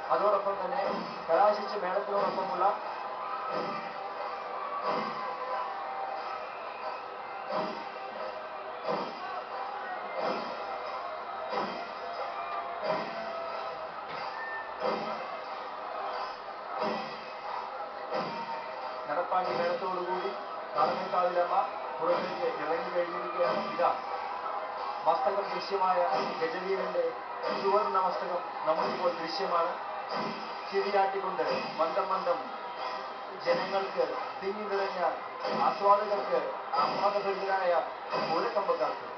അതോടൊപ്പം തന്നെ കലാശിച്ച് മേളത്തിനോടൊപ്പമുള്ള നടപ്പാണ്ടി മേളത്തോടുകൂടി കാളമേക്കാവിലമ്മ പുറത്തേക്ക് ഇറങ്ങി കഴിഞ്ഞിരിക്കുകയാണ് ഇതാ മസ്തകം ദൃശ്യമായ ഗജവീരന്റെ സുവർണ മസ്തകം നമുക്കിപ്പോൾ ദൃശ്യമാണ് ചിരിയാട്ടിക്കൊണ്ട് മന്ദം മന്ദം ജനങ്ങൾക്ക് തിങ്ങി നിറഞ്ഞ ആസ്വാദകർക്ക് ആഹ്ലാദഭരിതരായ പൂരക്കമ്പക്കാർക്ക്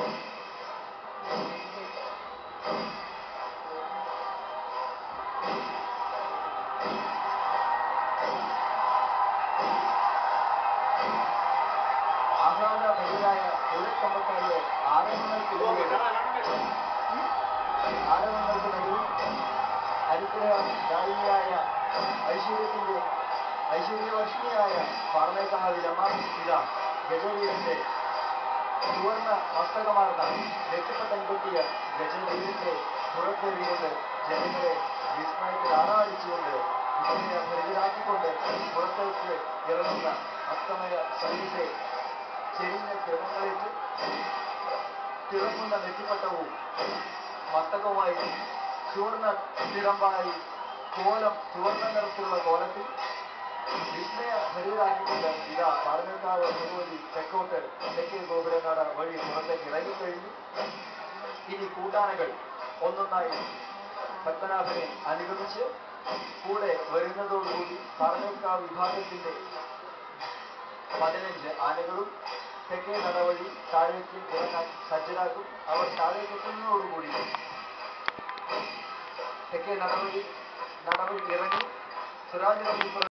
ആഹ്ലാദഭരിതരായ പൂരക്കമ്പക്കാരുടെ ആരവങ്ങൾക്കിടയിൽ ആരവങ്ങൾക്ക് നടുവിൽ അനുഗ്രഹ ദായിനിയായ ഐശ്വര്യത്തിന്റെ ഐശ്വര്യവർഷിണിയായ പാർമേക്കാവിലമ്മ ഇതാ ഗജവീരന്റെ സുവർണ മസ്തകമാർന്ന നെറ്റിപ്പട്ടം കൊട്ടിയ ഗജവീരന്റെ പുറത്തെറിയുകൊണ്ട് ജനങ്ങളെ വിസ്മയത്തിൽ ആറാടിച്ചുകൊണ്ട് വിസ്മയ ഭരിതരാക്കിക്കൊണ്ട് പുറത്തേക്ക് ഇറങ്ങുന്ന അസ്തമയ സൈന്യത്തെ ചെരിഞ്ഞ ക്രമങ്ങളേറ്റ് തിളങ്ങുന്ന നെറ്റിപ്പട്ടവും മസ്തകവുമായി സുവർണ തിടമ്പായി കോലം ചുവന്ന നിറത്തിലുള്ള കോലത്തിൽ വിസ്മയ ഭരിതരാക്കിക്കൊണ്ട് ഇതാ പാറമേക്കാവ് ഭഗവതി തെക്കോട്ട് തെക്കേ ഗോപുരനാട വഴി പുറത്തേക്ക് ഇറങ്ങിക്കഴിഞ്ഞു ഇനി കൂട്ടാനകൾ ഒന്നൊന്നായി പത്മനാഭനെ അനുഗമിച്ച് കൂടെ വരുന്നതോടുകൂടി പാറമേക്കാവ് വിഭാഗത്തിന്റെ പതിനഞ്ച് ആനകളും തെക്കേ നടവഴി താഴേക്ക് ഇറങ്ങാൻ സജ്ജരാക്കും അവർ താഴേക്ക് എത്തുന്നതോടുകൂടി തെക്കേ നടവഴി നടവഴി ഇറങ്ങി സിറാജ് നദി